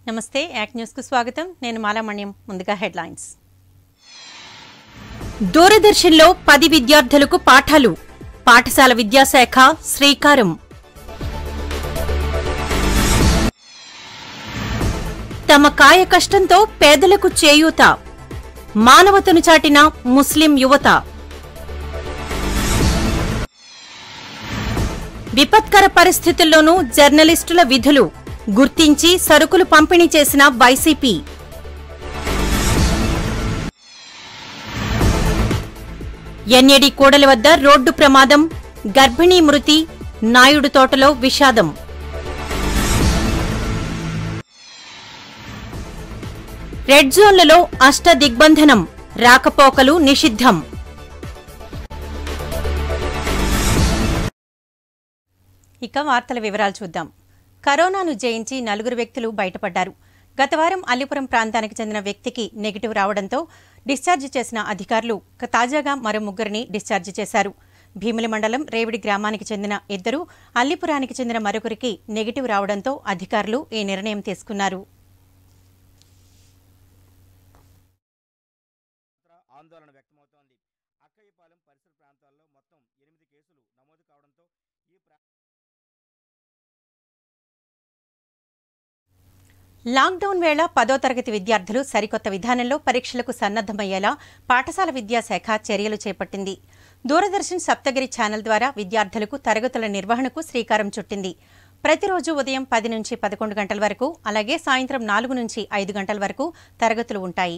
నమస్తే యాక్ న్యూస్కు స్వాగతం నేను మాలామణ్యం ముందుగా హెడ్లైన్స్ దూరదర్శన్లో పది విద్యార్థులకు పాఠాలు పాఠశాల విద్యాశాఖ శ్రీకారం తమ కాయ కష్టంతో పేదలకు చేయూత మానవతను చాటిన ముస్లిం యువత విపత్కర పరిస్థితుల్లోనూ జర్నలిస్టుల విధులు గుర్తించి సరుకులు పంపిణీ చేసిన వైసీపీ ఎన్ఏడి కూడలి వద్ద రోడ్డు ప్రమాదం గర్భిణీ మృతి నాయుడు తోటలో విషాదం రెడ్ జోన్లలో అష్ట దిగ్బంధనం రాకపోకలు నిషిద్ధం ఇక వార్తల వివరాలు చూద్దాం కరోనాను జయించి నలుగురు వ్యక్తులు బయటపడ్డారు గత వారం అల్లిపురం ప్రాంతానికి చెందిన వ్యక్తికి నెగిటివ్ రావడంతో డిశ్చార్జ్ చేసిన అధికారులు క- తాజాగా మరో ముగ్గురిని డిశ్చార్జ్ చేశారు భీమిలి మండలం రేవిడి గ్రామానికి చెందిన ఇద్దరు అల్లిపురానికి చెందిన మరొకరికి నెగిటివ్ రావడంతో అధికారులు ఈ నిర్ణయం తీసుకున్నారు ఆందోళన వ్యక్తమవుతోంది అక్కయ్యపాలెం పరిసర ప్రాంతాల్లో మొత్తం ఎనిమిది కేసులు నమోదు కావడంతో ఈ ప్రా లాక్డౌన్ వేళ పదో తరగతి విద్యార్థులు సరికొత్త విధానంలో పరీక్షలకు సన్నద్దమయ్యేలా పాఠశాల విద్యాశాఖ చర్యలు చేపట్టింది దూరదర్శన్ సప్తగిరి ఛానల్ ద్వారా విద్యార్థులకు తరగతుల నిర్వహణకు శ్రీకారం చుట్టింది ప్రతిరోజు ఉదయం పది నుంచి పదకొండు గంటల వరకు అలాగే సాయంత్రం నాలుగు నుంచి ఐదు గంటల వరకు తరగతులు ఉంటాయి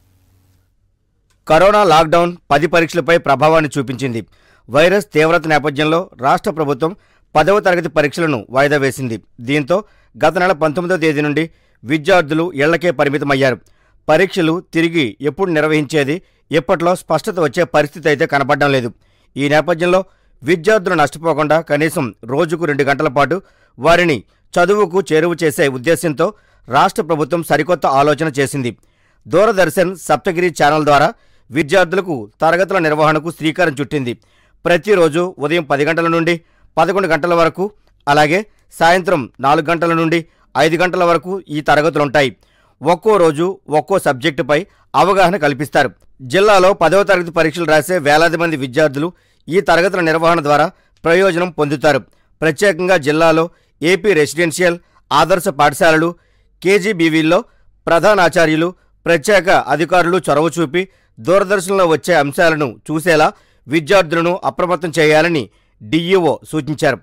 కరోనా లాక్డౌన్ పది పరీక్షలపై ప్రభావాన్ని చూపించింది వైరస్ తీవ్రత నేపథ్యంలో రాష్ట్ర ప్రభుత్వం పదవ తరగతి పరీక్షలను వాయిదా వేసింది దీంతో గత నెల పంతొమ్మిదవ తేదీ నుండి విద్యార్థులు ఇళ్లకే పరిమితమయ్యారు పరీక్షలు తిరిగి ఎప్పుడు నిర్వహించేది ఇప్పట్లో స్పష్టత వచ్చే పరిస్థితి అయితే కనపడడం లేదు ఈ నేపథ్యంలో విద్యార్థులు నష్టపోకుండా కనీసం రోజుకు రెండు గంటల పాటు వారిని చదువుకు చేరువ చేసే ఉద్దేశంతో రాష్ట్ర ప్రభుత్వం సరికొత్త ఆలోచన చేసింది దూరదర్శన్ సప్తగిరి ఛానల్ ద్వారా విద్యార్థులకు తరగతుల నిర్వహణకు శ్రీకారం చుట్టింది ప్రతిరోజు ఉదయం పది గంటల నుండి పదకొండు గంటల వరకు అలాగే సాయంత్రం నాలుగు గంటల నుండి ఐదు గంటల వరకు ఈ తరగతులుంటాయి ఒక్కో రోజు ఒక్కో సబ్జెక్టుపై అవగాహన కల్పిస్తారు జిల్లాలో పదవ తరగతి పరీక్షలు రాసే వేలాది మంది విద్యార్థులు ఈ తరగతుల నిర్వహణ ద్వారా ప్రయోజనం పొందుతారు ప్రత్యేకంగా జిల్లాలో ఏపీ రెసిడెన్షియల్ ఆదర్శ పాఠశాలలు కేజీబీవీల్లో ప్రధానాచార్యులు ప్రత్యేక అధికారులు చొరవ చూపి దూరదర్శన్లో వచ్చే అంశాలను చూసేలా విద్యార్థులను అప్రమత్తం చేయాలని డీఈఓ సూచించారు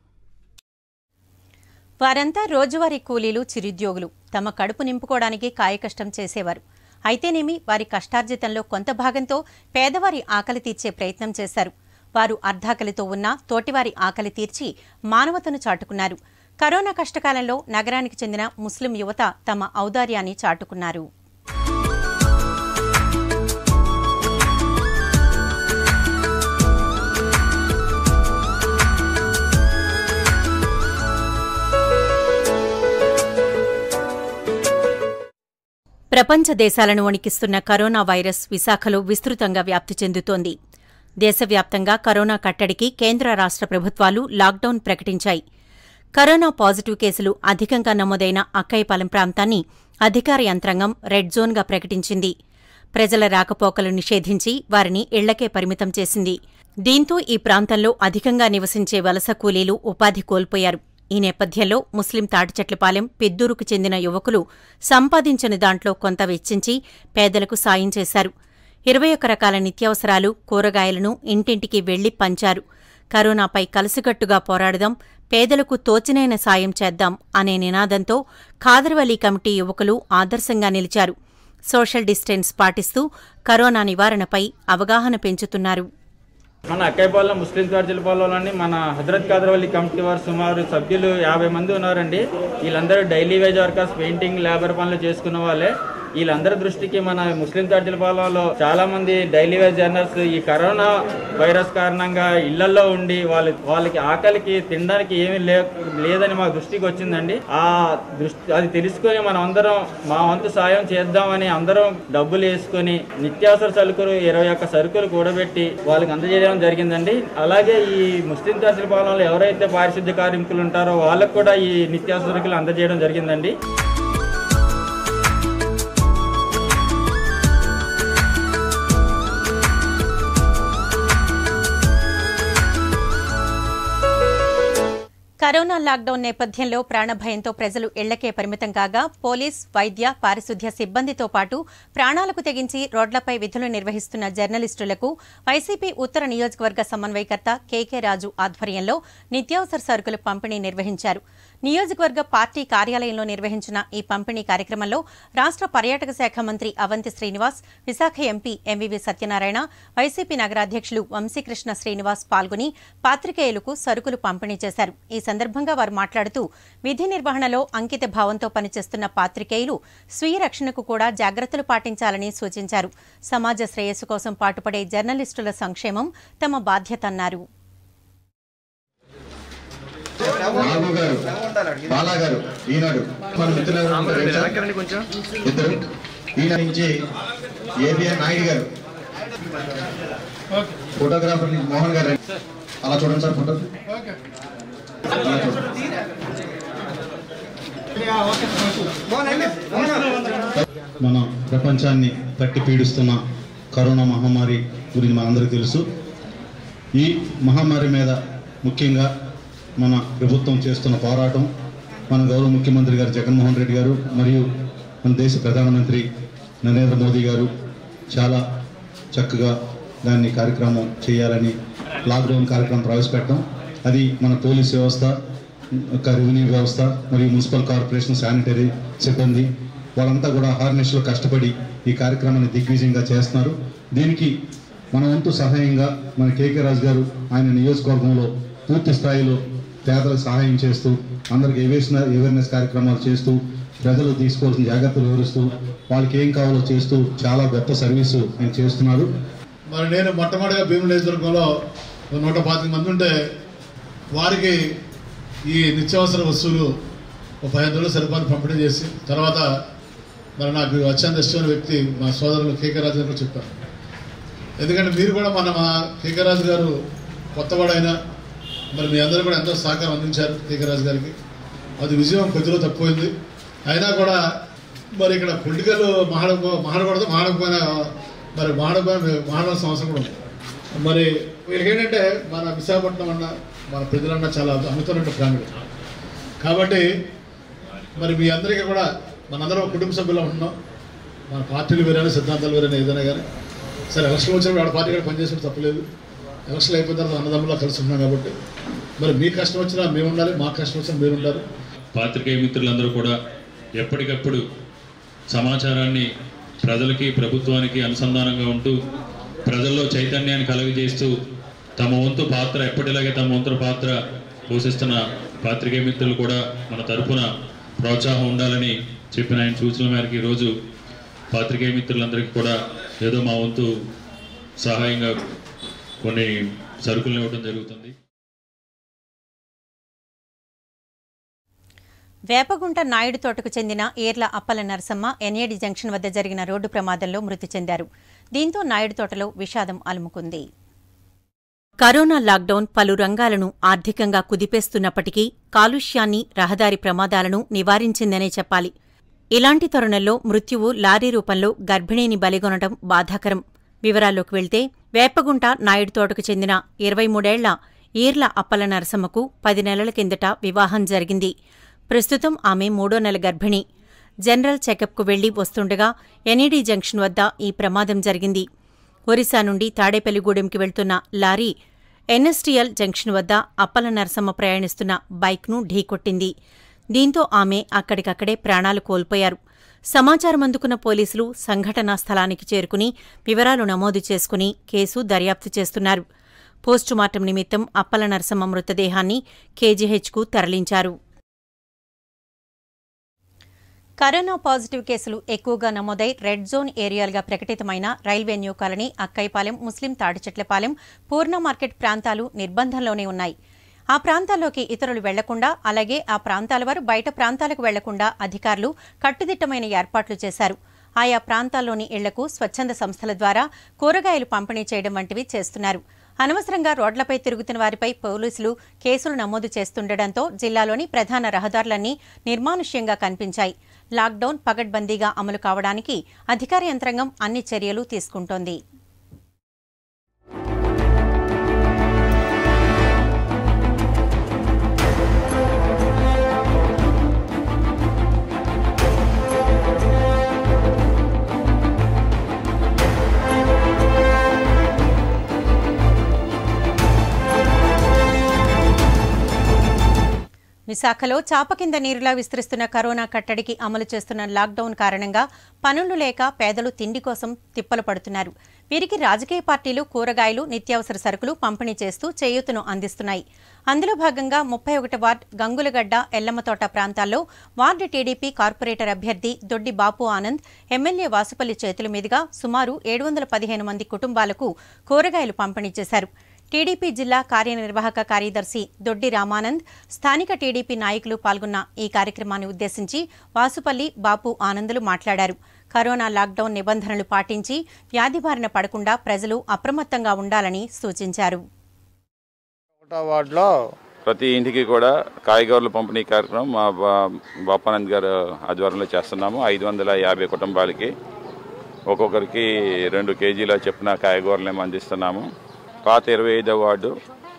వారంతా రోజువారీ కూలీలు చిరుద్యోగులు తమ కడుపు నింపుకోవడానికి కాయకష్టం చేసేవారు అయితేనేమి వారి కష్టార్జితంలో కొంత భాగంతో పేదవారి ఆకలి తీర్చే ప్రయత్నం చేశారు వారు అర్ధాకలితో ఉన్న తోటివారి ఆకలి తీర్చి మానవతను చాటుకున్నారు కరోనా కష్టకాలంలో నగరానికి చెందిన ముస్లిం యువత తమ ఔదార్యాన్ని చాటుకున్నారు ప్రపంచ దేశాలను వణికిస్తున్న కరోనా వైరస్ విశాఖలో విస్తృతంగా వ్యాప్తి చెందుతోంది దేశవ్యాప్తంగా కరోనా కట్టడికి కేంద్ర రాష్ట్ర ప్రభుత్వాలు లాక్డౌన్ ప్రకటించాయి కరోనా పాజిటివ్ కేసులు అధికంగా నమోదైన అక్కయ్యపాలెం ప్రాంతాన్ని అధికార యంత్రాంగం రెడ్ జోన్గా ప్రకటించింది ప్రజల రాకపోకలు నిషేధించి వారిని ఇళ్లకే పరిమితం చేసింది దీంతో ఈ ప్రాంతంలో అధికంగా నివసించే వలస కూలీలు ఉపాధి కోల్పోయారు ఈ నేపథ్యంలో ముస్లిం తాటిచెట్లపాలెం పెద్దూరుకు చెందిన యువకులు సంపాదించిన దాంట్లో కొంత వెచ్చించి పేదలకు సాయం చేశారు ఇరవై ఒక్క రకాల నిత్యావసరాలు కూరగాయలను ఇంటింటికి వెళ్లి పంచారు కరోనాపై కలిసికట్టుగా పోరాడదాం పేదలకు తోచినైన సాయం చేద్దాం అనే నినాదంతో ఖాదర్వలీ కమిటీ యువకులు ఆదర్శంగా నిలిచారు సోషల్ డిస్టెన్స్ పాటిస్తూ కరోనా నివారణపై అవగాహన పెంచుతున్నారు మన అక్కయ్యపాలెం ముస్లిం తార్జిలపాలెంలోని మన హజరత్ కాదరవల్లి కమిటీ వారు సుమారు సభ్యులు యాభై మంది ఉన్నారండి వీళ్ళందరూ daily wage workers painting labour పనులు చేసుకున్న వాళ్ళే వీళ్ళందరి దృష్టికి మన ముస్లిం తార్జిలపాలెంలో చాలా మంది డైలీ వేజ్ జర్నర్స్ ఈ కరోనా వైరస్ కారణంగా ఇళ్లలో ఉండి వాళ్ళ వాళ్ళకి ఆకలికి తినడానికి ఏమీ లే లేదని మా దృష్టికి వచ్చిందండి ఆ దృష్టి అది తెలుసుకొని మనం అందరం మా వంతు సాయం చేద్దామని అందరం డబ్బులు వేసుకొని నిత్యావసర సరుకులు ఇరవై ఒక్క సరుకులు కూడబెట్టి వాళ్ళకి అందజేయడం జరిగిందండి అలాగే ఈ ముస్లిం తహసీల్ పాలనలో ఎవరైతే పారిశుద్ధ్య కార్మికులు ఉంటారో వాళ్ళకు కూడా ఈ నిత్యావసర సరుకులు అందజేయడం జరిగిందండి కరోనా లాక్డౌన్ నేపథ్యంలో ప్రాణభయంతో ప్రజలు ఇళ్లకే పరిమితం కాగా పోలీస్ వైద్య పారిశుద్ధ్య సిబ్బందితో పాటు ప్రాణాలకు తెగించి రోడ్లపై విధులు నిర్వహిస్తున్న జర్నలిస్టులకు వైసీపీ ఉత్తర నియోజకవర్గ సమన్వయకర్త కేకే రాజు ఆధ్వర్యంలో నిత్యావసర సరుకులు పంపిణీ నిర్వహించారు నియోజకవర్గ పార్టీ కార్యాలయంలో నిర్వహించిన ఈ పంపిణీ కార్యక్రమంలో రాష్ట్ర పర్యాటక శాఖ మంత్రి Avanthi Srinivas Visakha MP MVV Satyanarayana YCP నగరాధ్యక్షులు వంశీకృష్ణ శ్రీనివాస్ పాల్గొని పాత్రికేయులకు సరుకులు పంపిణీ చేశారు ఈ సందర్భంగా వారు మాట్లాడుతూ విధి నిర్వహణలో అంకిత భావంతో పనిచేస్తున్న పాత్రికేయులు స్వీయ రక్షణకు కూడా జాగ్రత్తలు పాటించాలని సూచించారు సమాజ శ్రేయస్సు కోసం పాటుపడే జర్నలిస్టుల సంక్షేమం తమ బాధ్యత అన్నారు నాగు గారు బాలా గారు ఈనాడు మన మిత్రులు ఎవరు ఉంటారు తెలుసా? ఇద్దరు ఈనాడు నుంచి ఏబిఎన్ నాయుడు గారు ఫోటోగ్రాఫర్ నుంచి మోహన్ గారు అలా చూడండి సార్ ఫోటో అలా చూడండి. మన ప్రపంచాన్ని పట్టి పీడిస్తున్న కరోనా మహమ్మారి గురించి మనందరికీ తెలుసు ఈ మహమ్మారి మీద ముఖ్యంగా మన ప్రభుత్వం చేస్తున్న పోరాటం మన గౌరవ ముఖ్యమంత్రి గారు జగన్మోహన్ రెడ్డి గారు మరియు మన దేశ ప్రధానమంత్రి నరేంద్ర మోదీ గారు చాలా చక్కగా దాన్ని కార్యక్రమం చేయాలని లాక్డౌన్ కార్యక్రమం ప్రవేశపెట్టడం అది మన పోలీస్ వ్యవస్థ ఒక రెవెన్యూ వ్యవస్థ మరియు మున్సిపల్ కార్పొరేషన్ శానిటరీ సిబ్బంది వాళ్ళంతా కూడా హార్నెస్లో కష్టపడి ఈ కార్యక్రమాన్ని దిగ్విజయంగా చేస్తున్నారు దీనికి మన వంతు సహాయంగా మన కేకే రాజు గారు ఆయన నియోజకవర్గంలో పూర్తి స్థాయిలో పేదలకు సహాయం చేస్తూ అందరికి అవేర్నెస్ అవేర్నెస్ కార్యక్రమాలు చేస్తూ ప్రజలు తీసుకోవాల్సిన జాగ్రత్తలు వివరిస్తూ వాళ్ళకి ఏం కావాలో చేస్తూ చాలా గొప్ప సర్వీసు ఆయన చేస్తున్నారు మరి నేను మొట్టమొదటిగా భీముల నియోజకవర్గంలో ఒక నూట పాతిక మంది ఉంటే వారికి ఈ నిత్యావసర వస్తువులు ఒక పదిహేను రోజులు సరిపాటు పంపిణీ చేసి తర్వాత మరి నాకు అత్యంత ఇష్టమైన వ్యక్తి మా సోదరులు కేకే రాజు గారు చెప్పారు ఎందుకంటే మీరు కూడా మన మా కేకే రాజు గారు కొత్తవాడైనా మరి మీ అందరూ కూడా ఎంతో సహకారం అందించారు కేకే రాజు గారికి అది విజయం కొద్దిలో తక్కువైంది అయినా కూడా మరి ఇక్కడ పొలిటికల్ మాట్లాడుకో మాట్లాడకూడదు మాట్లాడకపోయినా మరి మాట్లాడకపోయినా మాట్లాడాల్సిన అవసరం కూడా ఉంది మరి వీళ్ళకి ఏంటంటే మన విశాఖపట్నం అన్న మన ప్రజలన్న చాలా అమ్ముతున్నట్టు ఫ్యామిలీ కాబట్టి మరి మీ అందరికీ కూడా మనందరం ఒక కుటుంబ సభ్యులు ఉంటున్నాం మన పార్టీలు వేరైనా సిద్ధాంతాలు వేరైనా ఏదైనా కానీ సరే ఎలక్షన్ వచ్చినప్పుడు ఆడ పార్టీ కూడా పనిచేసిన తప్పలేదు ఎలక్షన్ అయిపోయిన తర్వాత అన్నదమ్ములా కలిసి ఉన్నాం కాబట్టి మరి మీ కష్టం వచ్చినా మేము ఉండాలి మా కష్టం వచ్చినా మీరు ఉంటారు పాత్రికేయ మిత్రులందరూ కూడా ఎప్పటికప్పుడు సమాచారాన్ని ప్రజలకి ప్రభుత్వానికి అనుసంధానంగా ఉంటూ ప్రజల్లో చైతన్యాన్ని కలుగజేస్తూ తమ వంతు పాత్ర ఎప్పటిలాగే తమ వంతు పాత్ర పోషిస్తున్న పాత్రికేయ మిత్రులు కూడా మన తరపున ప్రోత్సాహం ఉండాలని చెప్పిన ఆయన సూచనల మేరకు ఈరోజు పాత్రికేయ మిత్రులందరికీ కూడా ఏదో మా వంతు సహాయంగా కొన్ని సరుకులను ఇవ్వడం జరుగుతుంది వేపగుంట నాయుడు తోటకు చెందిన ఏర్ల అప్పల నరసమ్మ ఎన్ఏడి జంక్షన్ వద్ద జరిగిన రోడ్డు ప్రమాదంలో మృతి చెందారు దీంతో నాయుడు తోటలో విషాదం అలుముకుంది కరోనా లాక్డౌన్ పలు రంగాలను ఆర్థికంగా కుదిపేస్తున్నప్పటికీ కాలుష్యాన్ని రహదారి ప్రమాదాలను నివారించిందనే చెప్పాలి ఇలాంటి తరుణంలో మృత్యువు లారీ రూపంలో గర్భిణీని బలిగొనడం బాధాకరం వివరాల్లోకి వెళ్తే వేపగుంట నాయుడు తోటకు చెందిన ఇరవై మూడేళ్ల ఈర్ల అప్పల నరసమ్మకు పది నెలల కిందట వివాహం జరిగింది ప్రస్తుతం ఆమె మూడో నెల గర్భిణి జనరల్ చెకప్కు వెళ్లి వస్తుండగా ఎన్ఈడీ జంక్షన్ వద్ద ఈ ప్రమాదం జరిగింది ఒరిస్సా నుండి తాడేపల్లిగూడెంకి వెళ్తున్న లారీ ఎన్ఎస్టీఎల్ జంక్షన్ వద్ద అప్పల నరసమ్మ ప్రయాణిస్తున్న బైక్ను ఢీకొట్టింది దీంతో ఆమె అక్కడికక్కడే ప్రాణాలు కోల్పోయారు సమాచారం అందుకున్న పోలీసులు సంఘటనా స్థలానికి చేరుకుని వివరాలు నమోదు చేసుకుని కేసు దర్యాప్తు చేస్తున్నారు పోస్టుమార్టం నిమిత్తం అప్పల నరసమ్మ మృతదేహాన్ని కేజీహెచ్కు తరలించారు కరోనా పాజిటివ్ కేసులు ఎక్కువగా నమోదై రెడ్ జోన్ ఏరియాలుగా ప్రకటితమైన railway new colony Akkayyapalem Muslim Tadichetlapalem Purna market ప్రాంతాలు నిర్బంధంలోనే ఉన్నాయి ఆ ప్రాంతాల్లోకి ఇతరులు వెళ్లకుండా అలాగే ఆ ప్రాంతాల వారు బయట ప్రాంతాలకు వెళ్లకుండా అధికారులు కట్టుదిట్టమైన ఏర్పాట్లు చేశారు ఆయా ప్రాంతాల్లోని ఇళ్లకు స్వచ్ఛంద సంస్థల ద్వారా కూరగాయలు పంపిణీ చేయడం వంటివి చేస్తున్నారు అనవసరంగా రోడ్లపై తిరుగుతున్న వారిపై పోలీసులు కేసులు నమోదు చేస్తుండటంతో జిల్లాలోని ప్రధాన రహదారులన్నీ నిర్మానుష్యంగా కనిపించాయి లాక్డౌన్ పగడ్బందీగా అమలు కావడానికి అధికార యంత్రాంగం అన్ని చర్యలు తీసుకుంటోంది విశాఖలో చాప కింద నీరులా విస్తరిస్తున్న కరోనా కట్టడికి అమలు చేస్తున్న లాక్డౌన్ కారణంగా పనులు లేక పేదలు తిండి కోసం తిప్పలు పడుతున్నారు వీరికి రాజకీయ పార్టీలు కూరగాయలు నిత్యావసర సరుకులు పంపిణీ చేస్తూ చేయూతను అందిస్తున్నాయి అందులో భాగంగా ముప్పై ఒకటి వార్డ్ గంగులగడ్డ ఎల్లమ్మతోట ప్రాంతాల్లో వార్డు టీడీపీ కార్పొరేటర్ అభ్యర్థి దొడ్డి బాపు ఆనంద్ ఎమ్మెల్యే వాసుపల్లి చేతుల మీదుగా సుమారు ఏడు వందల పదిహేను మంది కుటుంబాలకు కూరగాయలు పంపిణీ చేశారు టీడీపీ జిల్లా కార్యనిర్వాహక కార్యదర్శి దొడ్డి రామానంద్ స్థానిక టీడీపీ నాయకులు పాల్గొన్న ఈ కార్యక్రమాన్ని ఉద్దేశించి వాసుపల్లి బాపు ఆనందులు మాట్లాడారు కరోనా లాక్డౌన్ నిబంధనలు పాటించి వ్యాధి బారిన పడకుండా ప్రజలు అప్రమత్తంగా ఉండాలని సూచించారు ఒకటో వార్డులో ప్రతి ఇంటికి కూడా కాయగూరల పంపిణీ కార్యక్రమం మా బా- బాపానంద్ గారు ఆధ్వర్యంలో చేస్తున్నాము ఐదు వందల యాభై కుటుంబాలకి ఒక్కొక్కరికి రెండు కేజీల చొప్పున కాయగూరలు ఏమో అందిస్తున్నాము పాత ఇరవై ఐదో వార్డు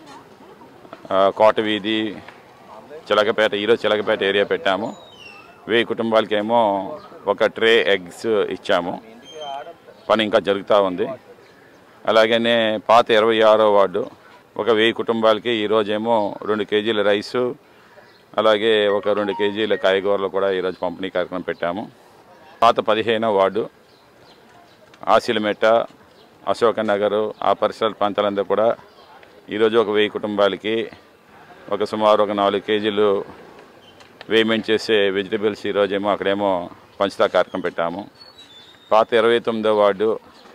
ఆ, కోట వీధి చిలకపేట ఈరోజు చిలకపేట ఏరియా పెట్టాము వెయ్యి కుటుంబాలకేమో ఒక ట్రే ఎగ్స్ ఇచ్చాము పని ఇంకా జరుగుతూ ఉంది అలాగనే పాత ఇరవై ఆరో వార్డు ఒక వెయ్యి కుటుంబాలకి ఈరోజేమో రెండు కేజీల రైసు అలాగే ఒక రెండు కేజీల కాయగూరలు కూడా ఈరోజు పంపిణీ కార్యక్రమం పెట్టాము పాత పదిహేనో వార్డు ఆశీలమెట్ట అశోక నగరు ఆ పరిసరాల ప్రాంతాలంతా కూడా ఈరోజు ఒక వెయ్యి కుటుంబాలకి ఒక సుమారు ఒక నాలుగు కేజీలు వేమెంట్ చేసే వెజిటబుల్స్ ఈరోజేమో అక్కడేమో పంచుతా కార్యక్రమం పెట్టాము పాత ఇరవై తొమ్మిదో వార్డు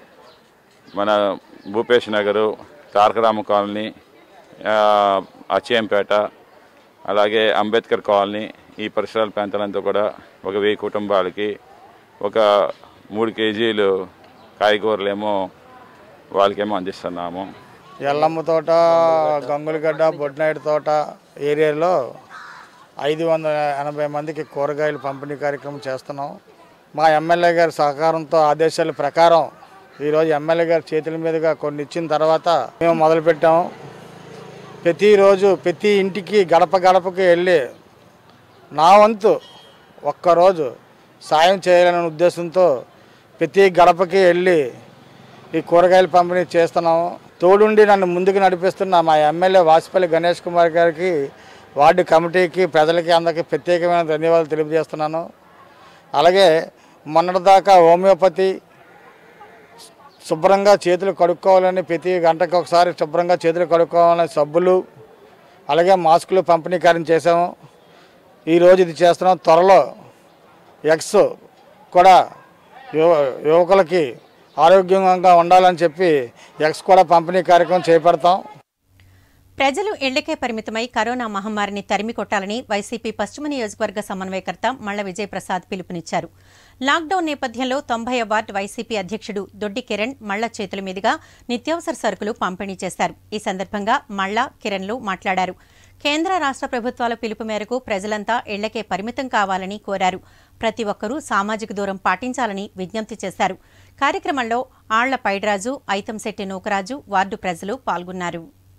మన భూపేష్ నగరు తారకరామ కాలనీ ఆ, అచ్చయంపేట అలాగే అంబేద్కర్ కాలనీ ఈ పరిసరాల ప్రాంతాలంతా కూడా ఒక వెయ్యి కుటుంబాలకి ఒక మూడు కేజీలు కాయగూరలేమో వాళ్ళకేమో అందిస్తున్నాము ఎల్లమ్మ తోట గంగులగడ్డ బొడ్నాయుడు తోట ఏరియాలో ఐదు వందల ఎనభై మందికి కూరగాయలు పంపిణీ కార్యక్రమం చేస్తున్నాం మా ఎమ్మెల్యే గారి సహకారంతో ఆదేశాల ప్రకారం ఈరోజు ఎమ్మెల్యే గారి చేతుల మీదుగా కొన్ని ఇచ్చిన తర్వాత మేము మొదలుపెట్టాము ప్రతిరోజు ప్రతి ఇంటికి గడప గడపకి వెళ్ళి నా వంతు ఒక్కరోజు సాయం చేయాలనే ఉద్దేశంతో ప్రతి గడపకి వెళ్ళి ఈ కూరగాయల పంపిణీ చేస్తున్నాము తోడుండి నన్ను ముందుకు నడిపిస్తున్న మా ఎమ్మెల్యే వాసుపల్లి గణేష్ కుమార్ గారికి వార్డు కమిటీకి ప్రజలకి అందరికీ ప్రత్యేకమైన ధన్యవాదాలు తెలియజేస్తున్నాను అలాగే మొన్నటిదాకా హోమియోపతి శుభ్రంగా చేతులు కడుక్కోవాలని ప్రతి గంటకు ఒకసారి శుభ్రంగా చేతులు కడుక్కోవాలని సబ్బులు అలాగే మాస్కులు పంపిణీ కార్యం చేసాము ఈరోజు ఇది చేస్తున్నాం త్వరలో ఎక్స్ కూడా యువ యువకులకి ఆరోగ్యంగా ఉండాలని చెప్పి ఎక్స్ కూడా పంపిణీ కార్యక్రమం చేపడతాం ప్రజలు ఇళ్లకే పరిమితమై కరోనా మహమ్మారిని తరిమి కొట్టాలని వైసీపీ పశ్చిమ నియోజకవర్గ సమన్వయకర్త మళ్ల విజయప్రసాద్ పిలుపునిచ్చారు లాక్డౌన్ నేపథ్యంలో తొంభై వార్డు వైసీపీ అధ్యక్షుడు దొడ్డి కిరణ్ మళ్ల చేతుల మీదుగా నిత్యావసర సరుకులు పంపిణీ చేశారు ఈ సందర్భంగా మళ్ల కిరణ్లు మాట్లాడారు కేంద్ర రాష్ట్ర ప్రభుత్వాల పిలుపు మేరకు ప్రజలంతా ఇళ్లకే పరిమితం కావాలని కోరారు ప్రతి ఒక్కరూ సామాజిక దూరం పాటించాలని విజ్ఞప్తి చేశారు కార్యక్రమంలో ఆళ్ల పైడ్రాజు ఐతంశెట్టి నూకరాజు వార్డు ప్రజలు పాల్గొన్నారు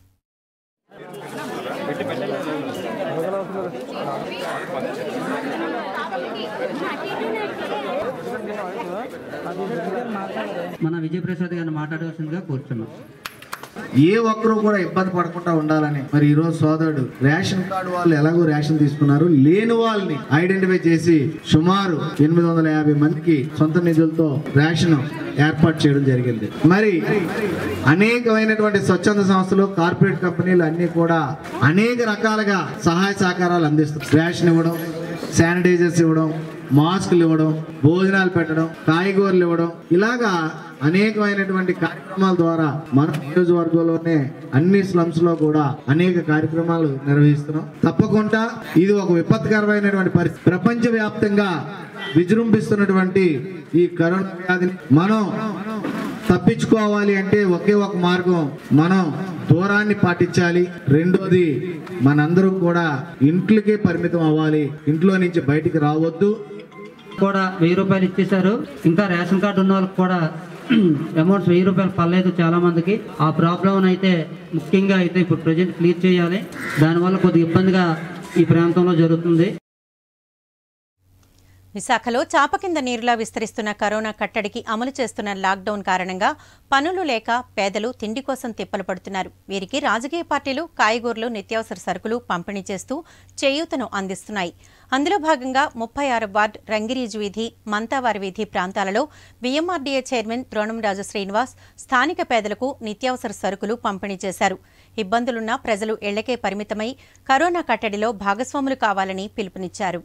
మన విజయప్రసాద్ గారిని మాట్లాడవలసిందిగా కూర్చున్నాం ఏ ఒక్కరూ కూడా ఇబ్బంది పడకుండా ఉండాలని మరి ఈ రోజు సోదరుడు రేషన్ కార్డు వాళ్ళు ఎలాగో రేషన్ తీసుకున్నారు లేని వాళ్ళని ఐడెంటిఫై చేసి సుమారు ఎనిమిది వందల యాభై మందికి సొంత నిధులతో రేషన్ ఏర్పాటు చేయడం జరిగింది మరి అనేకమైనటువంటి స్వచ్ఛంద సంస్థలు కార్పొరేట్ కంపెనీలు అన్ని కూడా అనేక రకాలుగా సహాయ సహకారాలు అందిస్తారు రేషన్ ఇవ్వడం శానిటైజర్స్ ఇవ్వడం మాస్కులు ఇవ్వడం భోజనాలు పెట్టడం కాయగూరలు ఇవ్వడం ఇలాగా అనేకమైనటువంటి కార్యక్రమాల ద్వారా మన నియోజకవర్గంలోనే అన్ని స్లమ్స్ లో కూడా అనేక కార్యక్రమాలు నిర్వహిస్తున్నాం తప్పకుండా ఇది ఒక విపత్కరమైనటువంటి పరిస్థితి ప్రపంచ వ్యాప్తంగా విజృంభిస్తున్నటువంటి ఈ కరోనా వ్యాధిని మనం తప్పించుకోవాలి అంటే ఒకే ఒక మార్గం మనం దూరాన్ని పాటించాలి రెండోది మనందరం కూడా ఇంట్లోకే పరిమితం అవ్వాలి ఇంట్లో నుంచి బయటికి రావద్దు కూడా వెయ్యి రూపాయలు ఇచ్చేశారు ఇంకా రేషన్ కార్డు ఉన్న వాళ్ళకి కూడా అమౌంట్స్ వెయ్యి రూపాయలు పర్లేదు చాలా మందికి ఆ ప్రాబ్లం అయితే ముఖ్యంగా అయితే ఇప్పుడు ప్రజెంట్ క్లియర్ చేయాలి దానివల్ల కొద్దిగా ఇబ్బందిగా ఈ ప్రాంతంలో జరుగుతుంది విశాఖలో చాప కింద నీరులా విస్తరిస్తున్న కరోనా కట్టడికి అమలు చేస్తున్న లాక్డౌన్ కారణంగా పనులు లేక పేదలు తిండి కోసం తిప్పలు పడుతున్నారు వీరికి రాజకీయ పార్టీలు కాయగూరలు నిత్యావసర సరుకులు పంపిణీ చేస్తూ చేయూతను అందిస్తున్నాయి అందులో భాగంగా ముప్పై ఆరు వార్డు రంగిరీజు వీధి మంతావారి వీధి ప్రాంతాలలో విఎంఆర్డీఏ చైర్మన్ ద్రోణంరాజు శ్రీనివాస్ స్థానిక పేదలకు నిత్యావసర సరుకులు పంపిణీ చేశారు ఇబ్బందులున్న ప్రజలు ఇళ్లకే పరిమితమై కరోనా కట్టడిలో భాగస్వాములు కావాలని పిలుపునిచ్చారు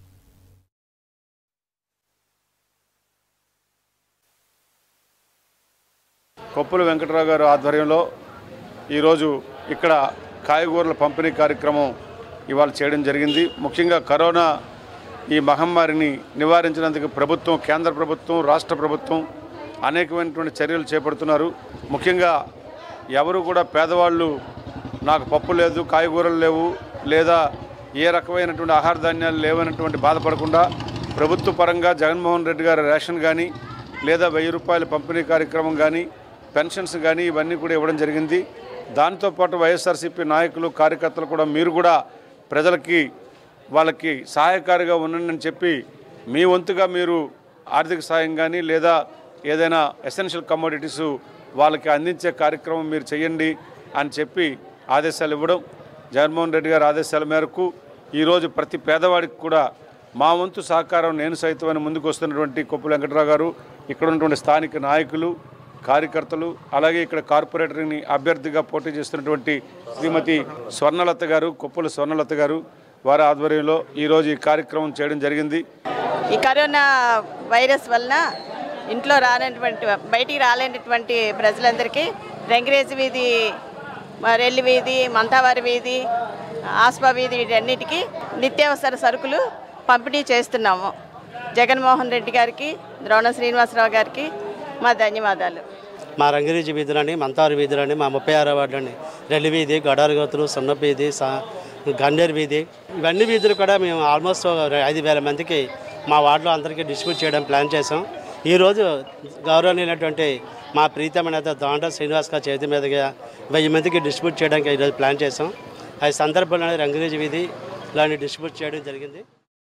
కొప్పుల వెంకటరావు గారు ఆధ్వర్యంలో ఈరోజు ఇక్కడ కాయగూరల పంపిణీ కార్యక్రమం ఇవాళ చేయడం జరిగింది ముఖ్యంగా కరోనా ఈ మహమ్మారిని నివారించినందుకు ప్రభుత్వం కేంద్ర ప్రభుత్వం రాష్ట్ర ప్రభుత్వం అనేకమైనటువంటి చర్యలు చేపడుతున్నారు ముఖ్యంగా ఎవరు కూడా పేదవాళ్ళు నాకు పప్పు లేదు కాయగూరలు లేవు లేదా ఏ రకమైనటువంటి ఆహార ధాన్యాలు లేవనటువంటి బాధపడకుండా ప్రభుత్వ పరంగా జగన్మోహన్ రెడ్డి గారి రేషన్ కానీ లేదా వెయ్యి రూపాయల పంపిణీ కార్యక్రమం కానీ పెన్షన్స్ కానీ ఇవన్నీ కూడా ఇవ్వడం జరిగింది దాంతోపాటు వైఎస్ఆర్సీపీ నాయకులు కార్యకర్తలు కూడా మీరు కూడా ప్రజలకి వాళ్ళకి సహాయకారిగా ఉండండి అని చెప్పి మీ వంతుగా మీరు ఆర్థిక సాయం కానీ లేదా ఏదైనా ఎసెన్షియల్ కమోడిటీస్ వాళ్ళకి అందించే కార్యక్రమం మీరు చేయండి అని చెప్పి ఆదేశాలు ఇవ్వడం జగన్మోహన్ రెడ్డి గారి ఆదేశాల మేరకు ఈరోజు ప్రతి పేదవాడికి కూడా మా వంతు సహకారం నేను సైతం అని ముందుకు వస్తున్నటువంటి కొప్పు వెంకటరావు గారు ఇక్కడ ఉన్నటువంటి స్థానిక నాయకులు కార్యకర్తలు అలాగే ఇక్కడ కార్పొరేటర్ని అభ్యర్థిగా పోటీ చేస్తున్నటువంటి శ్రీమతి స్వర్ణలత గారు కొప్పుల స్వర్ణలత గారు వారి ఆధ్వర్యంలో ఈరోజు ఈ కార్యక్రమం చేయడం జరిగింది ఈ కరోనా వైరస్ వలన ఇంట్లో రానటువంటి బయటికి రాలేనటువంటి ప్రజలందరికీ రంగిరేజ్ వీధి మ- రెల్లి వీధి మంతావారి వీధి ఆస్పా వీధి వీటన్నిటికీ నిత్యావసర సరుకులు పంపిణీ చేస్తున్నాము జగన్మోహన్ రెడ్డి గారికి ద్రోణ శ్రీనివాసరావు గారికి మా ధన్యవాదాలు మా రంగిరీజి వీధులని మంతారు వీధులని మా ముప్పై ఆరో వార్డులని రెల్లి వీధి గడారు గోతులు సున్న వీధి సా గన్నేరు వీధి ఇవన్నీ వీధులు కూడా మేము ఆల్మోస్ట్ ఒక ఐదు వేల మందికి మా వార్డులో అందరికీ డిస్ట్రిబ్యూట్ చేయడం ప్లాన్ చేసాం ఈరోజు గౌరవనీయమైనటువంటి మా ప్రీతమ నేత దాండ శ్రీనివాస్ గారి చేతి మీదుగా వెయ్యి మందికి డిస్ట్రిబ్యూట్ చేయడానికి ఈరోజు ప్లాన్ చేసాం ఆ సందర్భంలో రంగిరీజి వీధి ఇలాంటి డిస్ట్రిబ్యూట్ చేయడం జరిగింది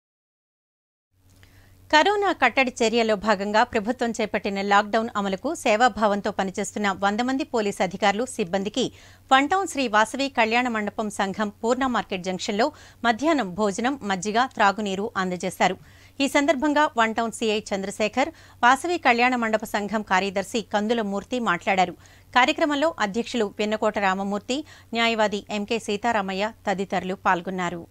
కరోనా కట్టడి చర్యల్లో భాగంగా ప్రభుత్వం చేపట్టిన లాక్డౌన్ అమలుకు సేవాభావంతో పనిచేస్తున్న వంద మంది పోలీసు అధికారులు సిబ్బందికి వన్ టౌన్ శ్రీ వాసవి కళ్యాణ మండపం సంఘం పూర్ణ మార్కెట్ జంక్షన్లో మధ్యాహ్నం భోజనం మజ్జిగ త్రాగునీరు అందజేశారు ఈ సందర్భంగా one town CI Chandrasekhar Vasavi Kalyana Mandapa సంఘం కార్యదర్శి కందుల మూర్తి మాట్లాడారు కార్యక్రమంలో అధ్యక్షులు వెన్నకోట రామమూర్తి న్యాయవాది ఎంకే సీతారామయ్య తదితరులు పాల్గొన్నారు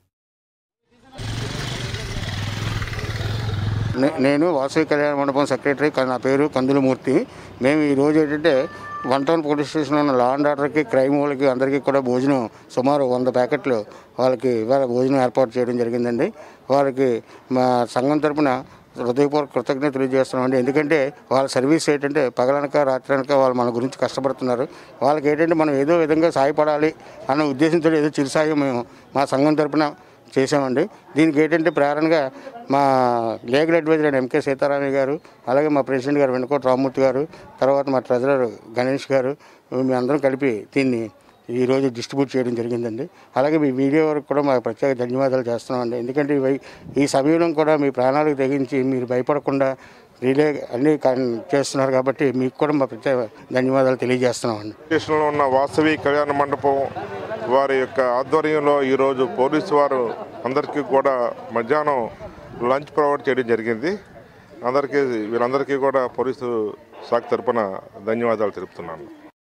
నే- నేను వాసవి కళ్యాణ మండపం సెక్రటరీ క- నా పేరు కందులమూర్తి మేము ఈ రోజు ఏంటంటే వన్ టౌన్ పోలీస్ స్టేషన్లో ఉన్న లా అండ్ ఆర్డర్కి క్రైమ్ వాళ్ళకి అందరికీ కూడా భోజనం సుమారు వంద ప్యాకెట్లు వాళ్ళకి ఇవాళ భోజనం ఏర్పాటు చేయడం జరిగిందండి వారికి మా సంఘం తరపున హృదయపూర్వక కృతజ్ఞత తెలియజేస్తున్నామండి ఎందుకంటే వాళ్ళ సర్వీస్ ఏంటంటే పగలనక రాత్రనక వాళ్ళు మన గురించి కష్టపడుతున్నారు వాళ్ళకి ఏంటంటే మనం ఏదో విధంగా సాయపడాలి అన్న ఉద్దేశంతో ఏదో చిరుసాయం మేము మా సంఘం తరపున చేసామండి దీనికి ఏంటంటే ప్రేరణగా మా లీగల్ అడ్వైజర్ అయిన ఎంకే సీతారామయ్య గారు అలాగే మా ప్రెసిడెంట్ గారు వెనుకోట రామ్మూర్తి గారు తర్వాత మా ట్రెజరర్ గణేష్ గారు మేము అందరం కలిపి దీన్ని ఈరోజు డిస్ట్రిబ్యూట్ చేయడం జరిగిందండి అలాగే మీ వీడియో వరకు కూడా మా ప్రత్యేక ధన్యవాదాలు చేస్తున్నామండి ఎందుకంటే ఇవి ఈ సమయంలో కూడా మీ ప్రాణాలకు తెగించి మీరు భయపడకుండా రిలే అన్నీ కన్- చేస్తున్నారు కాబట్టి మీకు కూడా మా ప్రత్యేక ధన్యవాదాలు తెలియజేస్తున్నామండి స్టేషన్లో ఉన్న వాసవి కళ్యాణ మండపం వారి యొక్క ఆధ్వర్యంలో ఈరోజు పోలీసు వారు అందరికీ కూడా మధ్యాహ్నం లంచ్ ప్రొవైడ్ చేయడం జరిగింది అందరికీ వీళ్ళందరికీ కూడా పోలీసు శాఖ తరపున ధన్యవాదాలు తెలుపుతున్నాను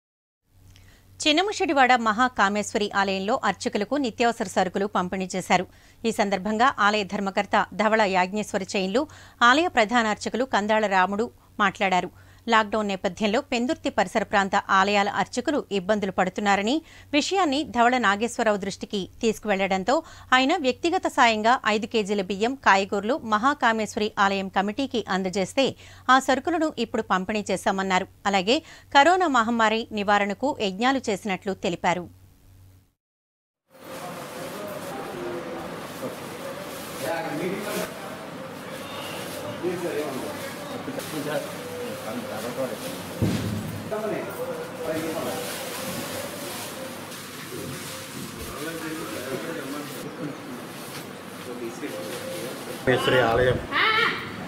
చిన్నముషిడివాడ మహాకామేశ్వరి ఆలయంలో అర్చకులకు నిత్యావసర సరుకులు పంపిణీ చేశారు ఈ సందర్భంగా ఆలయ ధర్మకర్త ధవళ యాజ్ఞేశ్వర చైన్లు ఆలయ ప్రధాన అర్చకులు కందాళ రాముడు మాట్లాడారు లాక్డౌన్ నేపథ్యంలో పెందుర్తి పరిసర ప్రాంత ఆలయాల అర్చకులు ఇబ్బందులు పడుతున్నారని విషయాన్ని ధవళ నాగేశ్వరరావు దృష్టికి తీసుకువెళ్లడంతో ఆయన వ్యక్తిగత సాయంగా ఐదు కేజీల బియ్యం కాయగూరలు మహాకామేశ్వరి ఆలయం కమిటీకి అందజేస్తే ఆ సరుకులను ఇప్పుడు పంపిణీ చేశామన్నారు అలాగే కరోనా మహమ్మారి నివారణకు యజ్ఞాలు చేసినట్లు తెలిపారు మేశ్వరి ఆలయం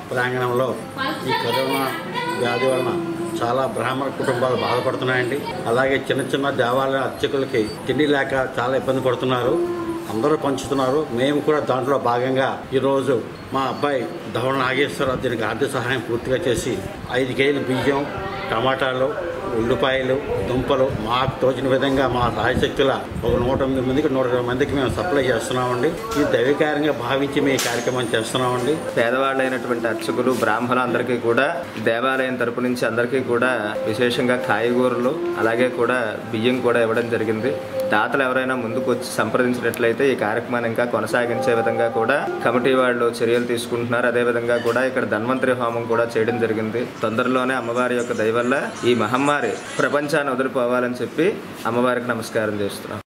ప్రాంగణంలో ఈ కరోనా వ్యాధి వలన చాలా బ్రాహ్మణ కుటుంబాలు బాధపడుతున్నాయండి అలాగే చిన్న చిన్న దేవాలయ అర్చకులకి తిండి లేక చాలా ఇబ్బంది పడుతున్నారు అందరూ పంచుతున్నారు మేము కూడా దాంట్లో భాగంగా ఈరోజు మా అబ్బాయి ధవళ నాగేశ్వరరావు దీనికి ఆర్థిక సహాయం పూర్తిగా చేసి ఐదు కేజీలు బియ్యం టమాటాలు ఉల్లిపాయలు దుంపలు మాకు తోచిన విధంగా మా సాయశక్తుల ఒక నూట ఎనిమిది మందికి నూట ఇరవై మందికి మేము సప్లై చేస్తున్నామండి ఈ దైవికారంగా భావించి మేము ఈ కార్యక్రమం చేస్తున్నామండి పేదవాళ్ళైనటువంటి అర్చకులు బ్రాహ్మణులందరికీ కూడా దేవాలయం తరపు నుంచి అందరికీ కూడా విశేషంగా కాయగూరలు అలాగే కూడా బియ్యం కూడా ఇవ్వడం జరిగింది దాతలు ఎవరైనా ముందుకు వచ్చి సంప్రదించినట్లయితే ఈ కార్యక్రమాన్ని ఇంకా కొనసాగించే విధంగా కూడా కమిటీ వాళ్ళు చర్యలు తీసుకుంటున్నారు అదేవిధంగా కూడా ఇక్కడ ధన్వంతరి హోమం కూడా చేయడం జరిగింది తొందరలోనే అమ్మవారి యొక్క దయ వల్ల ఈ మహమ్మారి ప్రపంచాన్ని వదిలిపోవాలని చెప్పి అమ్మవారికి నమస్కారం చేస్తున్నాం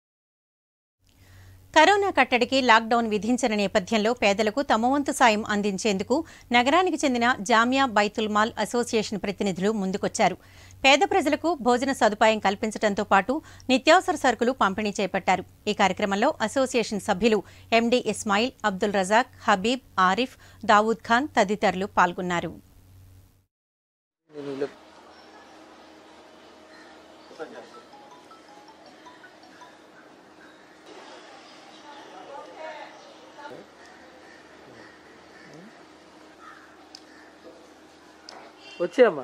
కరోనా కట్టడికి లాక్డౌన్ విధించిన నేపథ్యంలో పేదలకు తమ వంతు సాయం అందించేందుకు నగరానికి చెందిన జామియా బైతుల్ మాల్ అసోసియేషన్ ప్రతినిధులు ముందుకొచ్చారు పేద ప్రజలకు భోజన సదుపాయం కల్పించడంతో పాటు నిత్యావసర సరుకులు పంపిణీ చేపట్టారు ఈ కార్యక్రమంలో అసోసియేషన్ సభ్యులు ఎండీ ఇస్మాయిల్ అబ్దుల్ రజాక్ హబీబ్ ఆరిఫ్ దావూద్ ఖాన్ తదితరులు పాల్గొన్నారు వచ్చేయమ్మా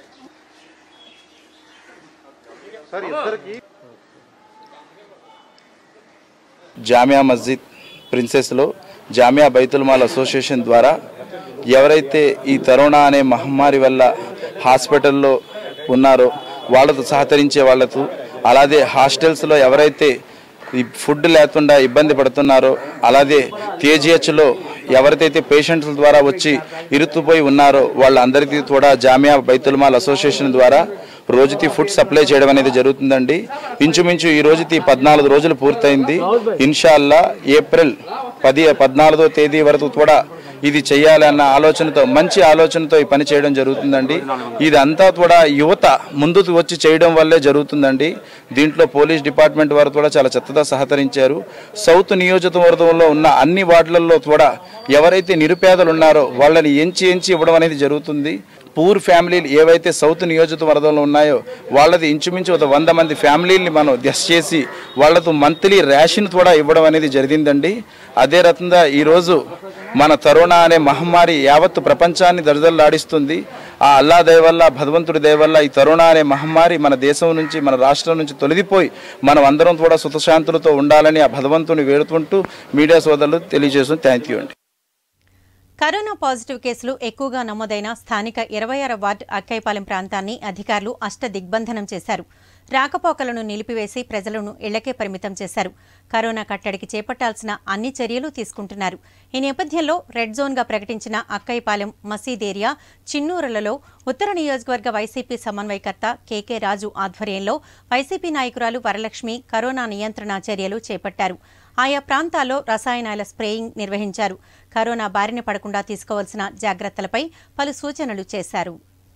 జామియా మస్జిద్ ప్రిన్సెస్లో జామియా బైతుల్ మాల్ అసోసియేషన్ ద్వారా ఎవరైతే ఈ కరోనా అనే మహమ్మారి వల్ల హాస్పిటల్లో ఉన్నారో వాళ్ళతో సహకరించే వాళ్ళతో అలాగే హాస్టల్స్లో ఎవరైతే ఈ ఫుడ్ లేకుండా ఇబ్బంది పడుతున్నారో అలాగే కేజీహెచ్లో ఎవరికైతే పేషెంట్ల ద్వారా వచ్చి ఇరుక్కుపోయి ఉన్నారో వాళ్ళందరికీ కూడా జామియా బైతుల్ మాల్ అసోసియేషన్ ద్వారా రోజుకి ఫుడ్ సప్లై చేయడం అనేది జరుగుతుందండి ఇంచుమించు ఈ రోజుకి పద్నాలుగు రోజులు పూర్తయింది ఇన్షాల్లా ఏప్రిల్ పది పద్నాలుగో తేదీ వరకు కూడా ఇది చేయాలన్న ఆలోచనతో మంచి ఆలోచనతో ఈ పని చేయడం జరుగుతుందండి ఇదంతా కూడా యువత ముందుకు వచ్చి చేయడం వల్లే జరుగుతుందండి దీంట్లో పోలీస్ డిపార్ట్మెంట్ వారు కూడా చాలా చెత్తగా సహకరించారు సౌత్ నియోజకవర్గంలో ఉన్న అన్ని వార్డులలో కూడా ఎవరైతే నిరుపేదలు ఉన్నారో వాళ్ళని ఎంచి ఎంచి ఇవ్వడం అనేది జరుగుతుంది పూర్ ఫ్యామిలీలు ఏవైతే సౌత్ నియోజకవర్గంలో ఉన్నాయో వాళ్ళది ఇంచుమించు ఒక వంద మంది ఫ్యామిలీని మనం గెస్ చేసి వాళ్ళతో మంత్లీ రేషన్ కూడా ఇవ్వడం అనేది జరిగిందండి అదే రకంగా ఈరోజు మన కరోనా అనే మహమ్మారి యావత్తు ప్రపంచాన్ని దరిదల్లాడిస్తుంది ఆ అల్లా దయ వల్ల భగవంతుడి దయ వల్ల ఈ కరోనా అనే మహమ్మారి మన దేశం నుంచి మన రాష్ట్రం నుంచి తొలగిపోయి మనం అందరం కూడా సుఖశాంతులతో ఉండాలని ఆ భగవంతుని వేడుకుంటూ మీడియా సోదరులు తెలియజేస్తుంది థ్యాంక్ యూ అండి కరోనా పాజిటివ్ కేసులు ఎక్కువగా నమోదైన స్థానిక ఇరవై ఆరు వార్డు అక్కైపాలెం ప్రాంతాన్ని అధికారులు అష్ట దిగ్బంధనం చేశారు రాకపోకలను నిలిపివేసి ప్రజలను ఇళ్లకే పరిమితం చేశారు కరోనా కట్టడికి చేపట్టాల్సిన అన్ని చర్యలు తీసుకుంటున్నారు ఈ నేపథ్యంలో రెడ్ జోన్గా ప్రకటించిన అక్కైపాలెం మసీద్ ఏరియా చిన్నూరులలో ఉత్తర నియోజకవర్గ వైసీపీ సమన్వయకర్త కేకే రాజు ఆధ్వర్యంలో వైసీపీ నాయకురాలు వరలక్ష్మి కరోనా నియంత్రణ చర్యలు చేపట్టారు ఆయా ప్రాంతాల్లో రసాయనాల స్ప్రేయింగ్ నిర్వహించారు కరోనా బారిన పడకుండా తీసుకోవాల్సిన జాగ్రత్తలపై పలు సూచనలు చేశారు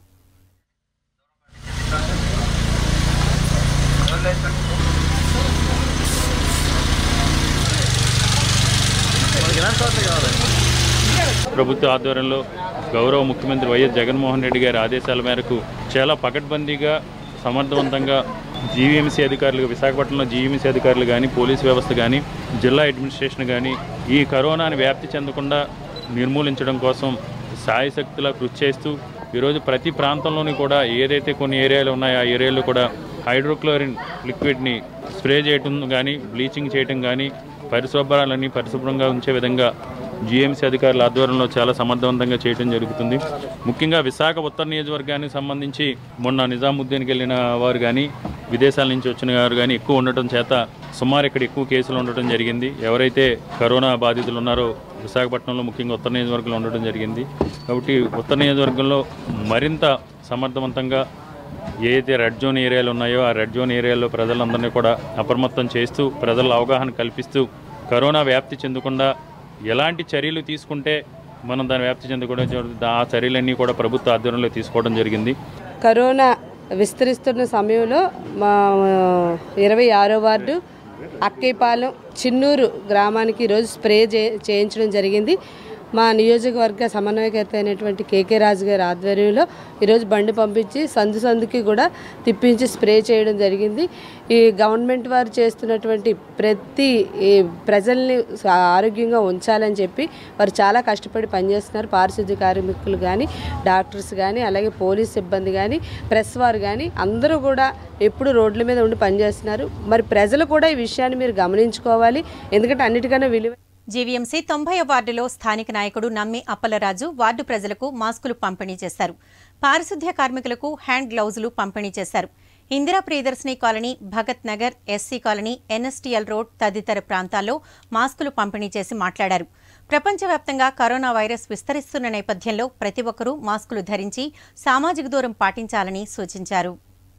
ప్రభుత్వ ఆధ్వర్యంలో గౌరవ ముఖ్యమంత్రి వైఎస్ జగన్మోహన్ రెడ్డి గారి ఆదేశాల మేరకు చాలా పకడ్బందీగా సమర్థవంతంగా జీవీఎంసీ అధికారులు విశాఖపట్నంలో జీవీఎంసీ అధికారులు కానీ పోలీస్ వ్యవస్థ కానీ జిల్లా అడ్మినిస్ట్రేషన్ కానీ ఈ కరోనాని వ్యాప్తి చెందకుండా నిర్మూలించడం కోసం సాయశక్తులా కృషి చేస్తూ ఈరోజు ప్రతి ప్రాంతంలోని కూడా ఏదైతే కొన్ని ఏరియాలు ఉన్నాయో ఆ ఏరియాలో కూడా హైడ్రోక్లోరిన్ లిక్విడ్ని స్ప్రే చేయటం కానీ బ్లీచింగ్ చేయటం కానీ పరిశుభ్రాలన్నీ పరిశుభ్రంగా ఉంచే విధంగా జీఎంసీ అధికారుల ఆధ్వర్యంలో చాలా సమర్థవంతంగా చేయడం జరుగుతుంది ముఖ్యంగా విశాఖ ఉత్తర నియోజకవర్గానికి సంబంధించి మొన్న నిజాముద్దీన్కి వెళ్ళిన వారు కానీ విదేశాల నుంచి వచ్చిన వారు కానీ ఎక్కువ ఉండటం చేత సుమారు ఇక్కడ ఎక్కువ కేసులు ఉండటం జరిగింది ఎవరైతే కరోనా బాధితులు ఉన్నారో విశాఖపట్నంలో ముఖ్యంగా ఉత్తర నియోజకవర్గంలో ఉండటం జరిగింది కాబట్టి ఉత్తర నియోజకవర్గంలో మరింత సమర్థవంతంగా ఏదైతే రెడ్ జోన్ ఏరియాలు ఉన్నాయో ఆ రెడ్ జోన్ ఏరియాలో ప్రజలందరినీ కూడా అప్రమత్తం చేస్తూ ప్రజల అవగాహన కల్పిస్తూ కరోనా వ్యాప్తి చెందకుండా ఎలాంటి చర్యలు తీసుకుంటే మనం దాని వ్యాప్తి చెందకుండా జరుగుతుంది ఆ చర్యలన్నీ కూడా ప్రభుత్వ ఆధ్వర్యంలో తీసుకోవడం జరిగింది కరోనా విస్తరిస్తున్న సమయంలో మా ఇరవై ఆరో వార్డు అక్కేపాలెం చిన్నూరు గ్రామానికి ఈరోజు స్ప్రే చే చేయించడం జరిగింది మా నియోజకవర్గ సమన్వయకర్త అయినటువంటి కేకే రాజు గారి ఆధ్వర్యంలో ఈరోజు బండి పంపించి సందు సందుకి కూడా తిప్పించి స్ప్రే చేయడం జరిగింది ఈ గవర్నమెంట్ వారు చేస్తున్నటువంటి ప్రతి ఈ ప్రజల్ని ఆరోగ్యంగా ఉంచాలని చెప్పి వారు చాలా కష్టపడి పనిచేస్తున్నారు పారిశుద్ధ్య కార్మికులు కానీ డాక్టర్స్ కానీ అలాగే పోలీస్ సిబ్బంది కానీ ప్రెస్ వారు కానీ అందరూ కూడా ఎప్పుడు రోడ్ల మీద ఉండి పనిచేస్తున్నారు మరి ప్రజలు కూడా ఈ విషయాన్ని మీరు గమనించుకోవాలి ఎందుకంటే అన్నిటికన్నా విలువ జీవీఎంసీ తొంభై వార్డులో స్థానిక నాయకుడు నమ్మి అప్పలరాజు వార్డు ప్రజలకు మాస్కులు పంపిణీ చేశారు పారిశుద్ధ్య కార్మికులకు హ్యాండ్ గ్లౌజులు పంపిణీ చేశారు Indira Priyadarshini colony Bhagat Nagar SC colony NSTL road తదితర ప్రాంతాల్లో మాస్కులు పంపిణీ చేసి మాట్లాడారు ప్రపంచవ్యాప్తంగా కరోనా వైరస్ విస్తరిస్తున్న నేపథ్యంలో ప్రతి ఒక్కరూ మాస్కులు ధరించి సామాజిక దూరం పాటించాలని సూచించారు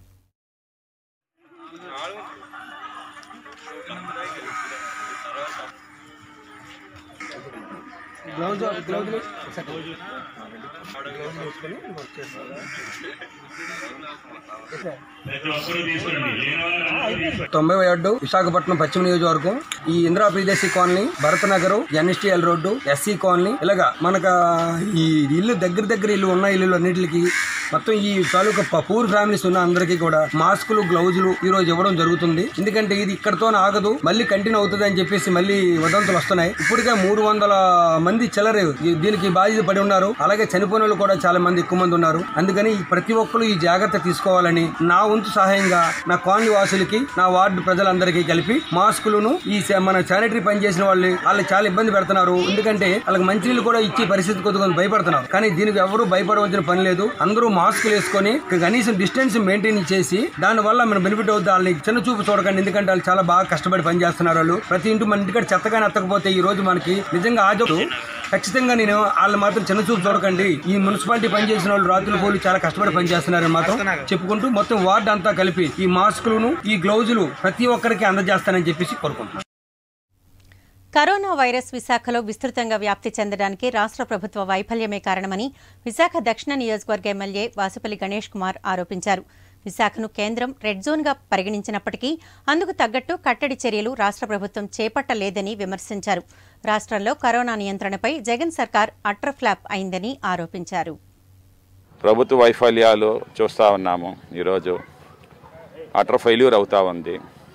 తొంభై వార్డు విశాఖపట్నం పశ్చిమ నియోజకవర్గం ఈ Indira Priyadarshi colony Bharat Nagar NSTL road SC colony ఇలాగా మనకు ఈ ఇల్లు దగ్గర దగ్గర ఇల్లు ఉన్న ఇల్లు అన్నిటికి మొత్తం ఈ తాలూకా ప- పూర్ ఫ్యామిలీస్ ఉన్న అందరికీ కూడా మాస్కులు గ్లౌజులు ఈ రోజు ఇవ్వడం జరుగుతుంది ఎందుకంటే ఇది ఇక్కడతో ఆగదు మళ్ళీ కంటిన్యూ అవుతుంది అని చెప్పేసి మళ్ళీ వదంతులు వస్తున్నాయి ఇప్పటికే మూడు వందల మంది చిల్లర ఈ- దీనికి బాధ్యత పడి ఉన్నారు అలాగే చనిపోయిన వాళ్ళు కూడా చాలా మంది ఎక్కువ మంది ఉన్నారు అందుకని ఈ ప్రతి ఒక్కరు ఈ జాగ్రత్త తీసుకోవాలని నా వంతు సహాయంగా నా కాలనీ వాసులకి నా వార్డు ప్రజలందరికీ కలిపి మాస్కులను ఈ స- మన శానిటరీ పని చేసిన వాళ్ళు వాళ్ళు చాలా ఇబ్బంది పెడుతున్నారు ఎందుకంటే వాళ్ళకి మంచినీళ్ళు కూడా ఇచ్చి పరిస్థితి కొద్దిగా భయపడుతున్నారు కానీ దీనికి ఎవరు భయపడవలసిన పని లేదు అందరూ మాస్కులు వేసుకొని కనీసం డిస్టెన్స్ మెయింటైన్ చేసి దాని వల్ల మన బెనిఫిట్ అవుతుంది వాళ్ళని చిన్న చూపు చూడకండి ఎందుకంటే వాళ్ళు చాలా బాగా కష్టపడి పని చేస్తున్నారు వాళ్ళు ప్రతి ఇంటి మన ఇంటికాడ చెత్తగా ఎత్తకపోతే ఈ రోజు మనకి నిజంగా ఆజు ఖచ్చితంగా నేను వాళ్ళు మాత్రం చిన్న చూపు చూడకండి ఈ మున్సిపాలిటీ పనిచేసిన వాళ్ళు రాత్రులు పోలు చాలా కష్టపడి పనిచేస్తున్నారని మాత్రం చెప్పుకుంటూ మొత్తం వార్డు అంతా కలిపి ఈ మాస్కులను ఈ గ్లౌజులు ప్రతి ఒక్కరికి అందజేస్తానని చెప్పేసి కోరుకుంటున్నాను కరోనా వైరస్ విశాఖలో విస్తృతంగా వ్యాప్తి చెందడానికి రాష్ట్ర ప్రభుత్వ వైఫల్యమే కారణమని విశాఖ దక్షిణ నియోజకవర్గ ఎమ్మెల్యే వాసుపల్లి గణేష్ కుమార్ ఆరోపించారు విశాఖను కేంద్రం రెడ్ జోన్గా పరిగణించినప్పటికీ అందుకు తగ్గట్టు కట్టడి చర్యలు రాష్ట్ర ప్రభుత్వం చేపట్టలేదని విమర్శించారు రాష్ట్రంలో కరోనా నియంత్రణపై జగన్ సర్కార్ అట్రఫ్లాప్ అయిందని ఆరోపించారు ప్రభుత్వ వైఫల్యాలు చూస్తూ ఉన్నాము ఈరోజు అటర్ ఫెయిల్యూర్ అవుతా ఉంది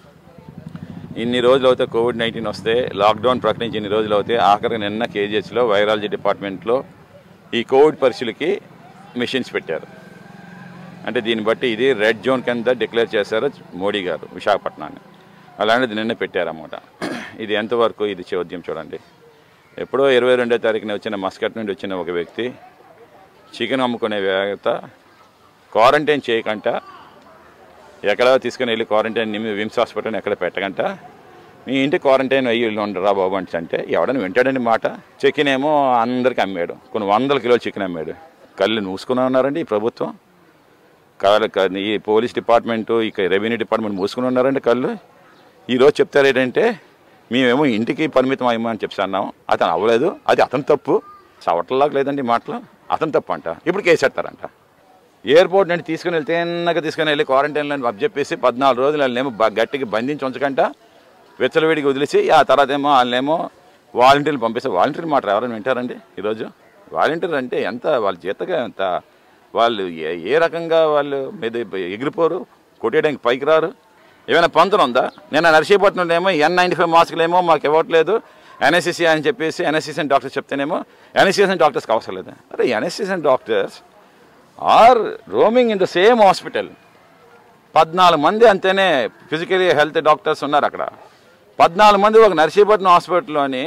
ఇన్ని రోజులు అవుతే కోవిడ్ నైన్టీన్ వస్తే లాక్డౌన్ ప్రకటించి ఇన్ని రోజులు అవుతే ఆఖరికి నిన్న కేజీహెచ్లో వైరాలజీ డిపార్ట్మెంట్లో ఈ కోవిడ్ పరీక్షలకి మిషన్స్ పెట్టారు అంటే దీన్ని బట్టి ఇది రెడ్ జోన్ కింద డిక్లేర్ చేశారు మోడీ గారు విశాఖపట్నాన్ని అలాంటిది నిన్న పెట్టారన్నమాట ఇది ఎంతవరకు ఇది చోద్యం చూడండి ఎప్పుడో ఇరవై రెండో తారీఖున వచ్చిన మస్కట్ నుండి వచ్చిన ఒక వ్యక్తి చికెన్ అమ్ముకునే వేగత క్వారంటైన్ చేయకుండా ఎక్కడ తీసుకుని వెళ్ళి క్వారంటైన్ నిమి విమ్స్ హాస్పిటల్ ఎక్కడ పెట్టకంట మీ ఇంటి క్వారంటైన్ అయ్యి వెళ్ళి ఉండరా బాబు అంటే అంటే ఎవడని వింటాడని మాట చికెన్ ఏమో అందరికి అమ్మాడు కొన్ని వందల కిలోలు చికెన్ అమ్మాడు కళ్ళు మూసుకుని ఉన్నారండి ఈ ప్రభుత్వం కళ్ళు క- ఈ పోలీస్ డిపార్ట్మెంటు ఇక రెవెన్యూ డిపార్ట్మెంట్ మూసుకుని ఉన్నారండి కళ్ళు ఈరోజు చెప్తారు ఏంటంటే మేమేమో ఇంటికి పరిమితం అయ్యమని చెప్పి అన్నాం అతను అవ్వలేదు అది అతని తప్పు చవట్లలాగా లేదండి ఈ మాటలు అతని తప్పు అంట ఇప్పుడు కేసెడతారంట ఎయిర్పోర్ట్ నుండి తీసుకుని వెళ్తే తిన్నగా తీసుకుని వెళ్ళి క్వారంటైన్లో అప్ చెప్పేసి పద్నాలుగు రోజులు వాళ్ళనేమో బ- గట్టిగా బంధించి ఉంచకంట విచ్చలవిడికి వదిలేసి ఆ తర్వాత ఏమో వాళ్ళేమో వాలంటీర్లు పంపిస్తే వాలంటీర్ మాట ఎవరైనా వింటారండి ఈరోజు వాలంటీర్ అంటే ఎంత వాళ్ళ జీతగా ఎంత వాళ్ళు ఏ ఏ రకంగా వాళ్ళు మీద ఎగిరిపోరు కొట్టేయడానికి పైకి రారు ఏమైనా పొంతన ఉందా నిన్న నర్సీపట్నంలో ఏమో ఎన్ నైంటీ ఫైవ్ మాస్కులు ఏమో మాకు ఇవ్వట్లేదు ఎన్ఎస్సిసి అని చెప్పేసి ఎన్ఎస్సిసి డాక్టర్స్ చెప్తేనేమో ఎన్ఎస్సిసి డాక్టర్స్కి అవసరం లేదు అరే NSCC doctors are roaming in the same hospital పద్నాలుగు మంది అంతేనే ఫిజికలీ హెల్త్ డాక్టర్స్ ఉన్నారు అక్కడ పద్నాలుగు మంది ఒక నర్సీపట్నం హాస్పిటల్లోని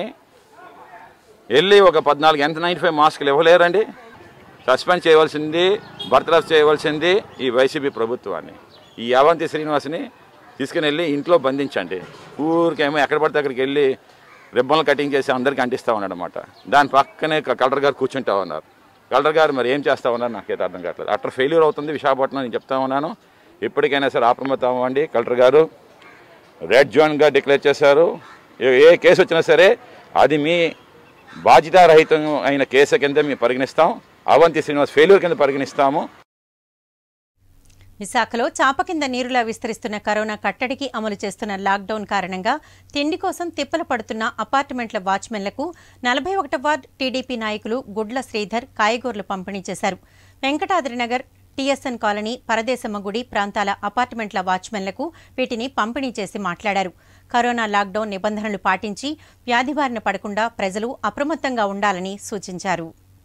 వెళ్ళి ఒక పద్నాలుగు ఎంత నైంటీ ఫైవ్ మాస్కులు ఇవ్వలేరండి సస్పెండ్ చేయవలసింది బర్తరఫ్ చేయవలసింది ఈ వైసీపీ ప్రభుత్వాన్ని ఈ అవంతి శ్రీనివాస్ని తీసుకుని వెళ్ళి ఇంట్లో బంధించండి ఊరికేమో ఎక్కడ పడితే అక్కడికి వెళ్ళి రిబ్బన్లు కటింగ్ చేసి అందరికీ అంటిస్తూ ఉన్నాడు అనమాట దాని పక్కనే క- కలెక్టర్ గారు కూర్చుంటా ఉన్నారు కలెక్టర్ గారు మరి ఏం చేస్తా ఉన్నారు నాకైతే అర్థం కావట్లేదు అట్లా ఫెయిల్యూర్ అవుతుంది విశాఖపట్నం నేను చెప్తా ఉన్నాను ఇప్పటికైనా సరే అప్రమత్తం అవ్వండి కలెక్టర్ గారు రెడ్ జోన్గా డిక్లేర్ చేశారు ఏ- ఏ కేసు వచ్చినా సరే అది మీ బాధ్యతారహితం అయిన కేసు కింద మేము పరిగణిస్తాం అవంతి శ్రీనివాస్ ఫెయిల్యూర్ కింద పరిగణిస్తాము విశాఖలో చాప కింద నీరులా విస్తరిస్తున్న కరోనా కట్టడికి అమలు చేస్తున్న లాక్డౌన్ కారణంగా తిండి కోసం తిప్పలు పడుతున్న అపార్ట్మెంట్ల వాచ్మెన్లకు నలభై ఒకటవ వార్డ్ టీడీపీ నాయకులు గుడ్ల శ్రీధర్ కాయగూరలు పంపిణీ చేశారు వెంకటాద్రినగర్ టీఎస్ఎన్ కాలనీ పరదేశమ్మ గుడి ప్రాంతాల అపార్ట్మెంట్ల వాచ్మెన్లకు వీటిని పంపిణీ చేసి మాట్లాడారు కరోనా లాక్డౌన్ నిబంధనలు పాటించి వ్యాధి బారిన పడకుండా ప్రజలు అప్రమత్తంగా ఉండాలని సూచించారు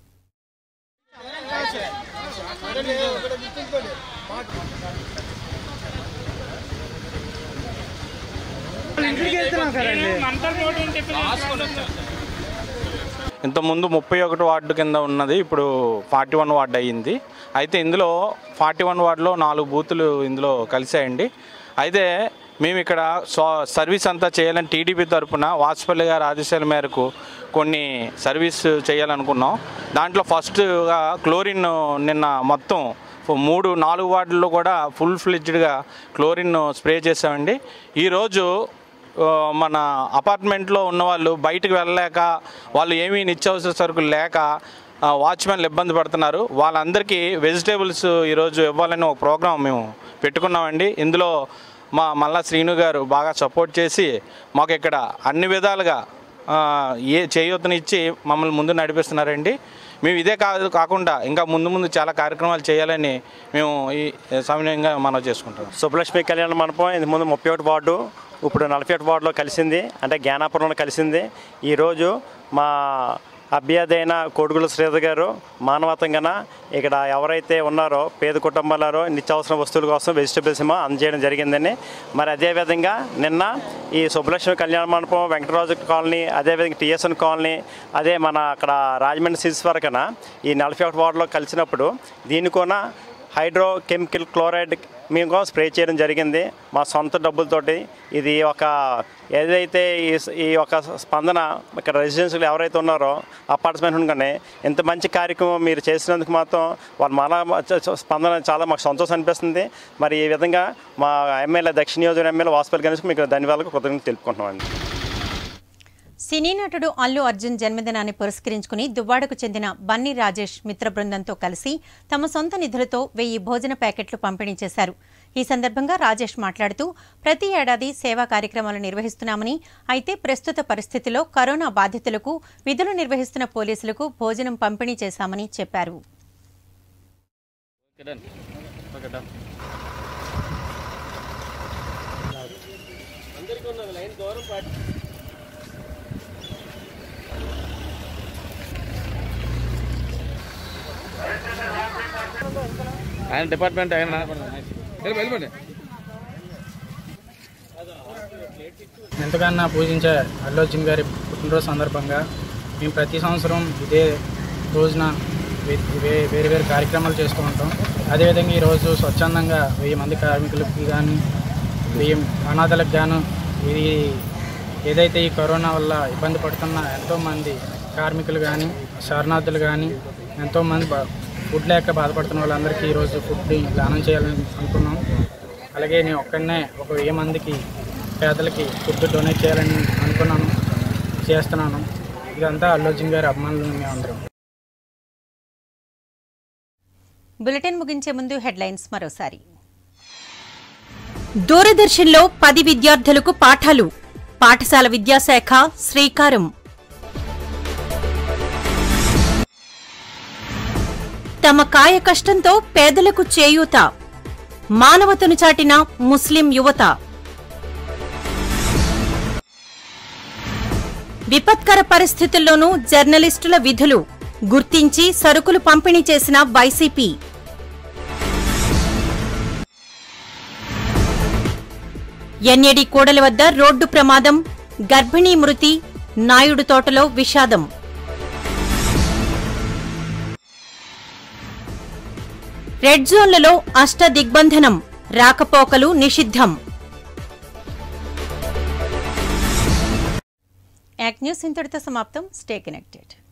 ఇంతకుముందు ముప్పై ఒకటి వార్డు కింద ఉన్నది ఇప్పుడు ఫార్టీ వన్ వార్డు అయ్యింది అయితే ఇందులో ఫార్టీ వన్ వార్డులో నాలుగు బూతులు ఇందులో కలిసాయండి అయితే మేము ఇక్కడ సో సర్వీస్ అంతా చేయాలని టీడీపీ తరఫున వాసుపల్లి గారి ఆదేశాల మేరకు కొన్ని సర్వీస్ చేయాలనుకున్నాం దాంట్లో ఫస్ట్గా క్లోరిన్ నిన్న మొత్తం మూడు నాలుగు వార్డుల్లో కూడా ఫుల్ ఫ్లెడ్జ్డ్గా క్లోరిన్ స్ప్రే చేసామండి ఈరోజు ఆ, మన అపార్ట్మెంట్లో ఉన్న వాళ్ళు బయటకు వెళ్ళలేక వాళ్ళు ఏమీ నిత్యావసర సరుకులు లేక ఆ, వాచ్మెన్లు ఇబ్బంది పడుతున్నారు వాళ్ళందరికీ వెజిటేబుల్స్ ఈరోజు ఇవ్వాలని ఒక ప్రోగ్రాం మేము పెట్టుకున్నామండి ఇందులో మా మల్లా శ్రీను గారు బాగా సపోర్ట్ చేసి మాకు ఇక్కడ అన్ని విధాలుగా ఆ, ఏ చేయూతనిచ్చి మమ్మల్ని ముందు నడిపిస్తున్నారండి మేము ఇదే కాదు కాకుండా ఇంకా ముందు ముందు చాలా కార్యక్రమాలు చేయాలని మేము ఈ సమయంగా మనం చేసుకుంటాం సుబ్బలక్ష్మి కళ్యాణ మండపం ఇది ముందు ముప్పై ఒకటి వార్డు ఇప్పుడు నలభై ఒకటి వార్డులో కలిసింది అంటే జ్ఞానాపురంలో కలిసింది ఈరోజు మా అభ్యర్థి అయిన కోడుగుల శ్రీధర్ గారు మానవతంగా ఇక్కడ ఎవరైతే ఉన్నారో పేద కుటుంబాలారో నిత్యావసర వస్తువుల కోసం వెజిటబుల్స్ ఏమో అందజేయడం జరిగిందని మరి అదేవిధంగా నిన్న ఈ సుబ్బలక్ష్మి కళ్యాణ మండపం వెంకటరాజు కాలనీ అదేవిధంగా టీఎస్ఎన్ కాలనీ అదే మన అక్కడ రాజమండ్రి సిల్స్ వరకన ఈ నలభై ఒకటి వార్డులో కలిసినప్పుడు దీని కూడా హైడ్రో కెమికల్ క్లోరైడ్ మేము కూడా స్ప్రే చేయడం జరిగింది మా సొంత డబ్బులతోటి ఇది ఒక ఏదైతే ఈ ఈ ఒక స్పందన ఇక్కడ రెసిడెన్షియల్ ఎవరైతే ఉన్నారో అపార్ట్మెంట్ ఉండగానే ఇంత మంచి కార్యక్రమం మీరు చేసినందుకు మాత్రం వాళ్ళు మన స్పందన చాలా మాకు సంతోషం అనిపిస్తుంది మరి ఈ విధంగా మా ఎమ్మెల్యే దక్షిణ నియోజకవర్గం ఎమ్మెల్యే వాసుపల్లి గణేష్ మీకు ధన్యవాదాలు కృతజ్ఞతలు తెలుపుకుంటున్నామండి సినీ నటుడు అల్లు అర్జున్ జన్మదినాన్ని పురస్కరించుకుని దువ్వాడకు చెందిన బన్నీ రాజేష్ మిత్ర బృందంతో కలిసి తమ సొంత నిధులతో వెయ్యి భోజన ప్యాకెట్లు పంపిణీ చేశారు ఈ సందర్భంగా రాజేష్ మాట్లాడుతూ ప్రతి ఏడాది సేవా కార్యక్రమాలు నిర్వహిస్తున్నామని అయితే ప్రస్తుత పరిస్థితిలో కరోనా బాధితులకు విధులు నిర్వహిస్తున్న పోలీసులకు భోజనం పంపిణీ చేశామని చెప్పారు ఆయన డిపార్ట్మెంట్ ఆయన వెళ్ళిపోండి ఎంతకన్నా పూజించే అల్లు అర్జున్ గారి పుట్టినరోజు సందర్భంగా మేము ప్రతి సంవత్సరం ఇదే రోజున వే- వే- వేరు వేరు కార్యక్రమాలు చేస్తూ ఉంటాం అదేవిధంగా ఈరోజు స్వచ్ఛందంగా వెయ్యి మంది కార్మికులకి కానీ వెయ్యి అనాథలకు గాను ఇది ఏదైతే ఈ కరోనా వల్ల ఇబ్బంది పడుతున్న ఎంతోమంది కార్మికులు కానీ శరణార్థులు కానీ ఎంతోమంది బా- ఫుడ్ లేక బాధపడుతున్న వాళ్ళందరికీ ఈరోజు ఫుడ్ దానం చేయాలని అనుకున్నాం అలాగే నేను ఒక్కడనే ఒక వెయ్యి మందికి పేదలకి ఫుడ్ డొనేట్ చేయాలని అనుకున్నాను చేస్తున్నాను ఇదంతా అల్లు అర్జున్ గారి అభిమానులు మేమందరం బులెటిన్ ముగించే ముందు హెడ్లైన్స్ మరోసారి దూరదర్శన్లో పది విద్యార్థులకు పాఠాలు పాఠశాల విద్యాశాఖ శ్రీకారం తమ కాయ కష్టంతో పేదలకు చేయూత మానవతను చాటిన ముస్లిం యువత విపత్కర పరిస్థితుల్లోనూ జర్నలిస్టుల విధులు గుర్తించి సరుకులు పంపిణీ చేసిన వైసీపీ ఎన్ఏడి కూడలి వద్ద రోడ్డు ప్రమాదం గర్భిణీ మృతి నాయుడు తోటలో విషాదం రెడ్ జోన్లలో అష్ట దిగ్బంధనం రాకపోకలు నిషిద్ధం యాక్ న్యూస్ ఇంతటితో సమాప్తం స్టే కనెక్టెడ్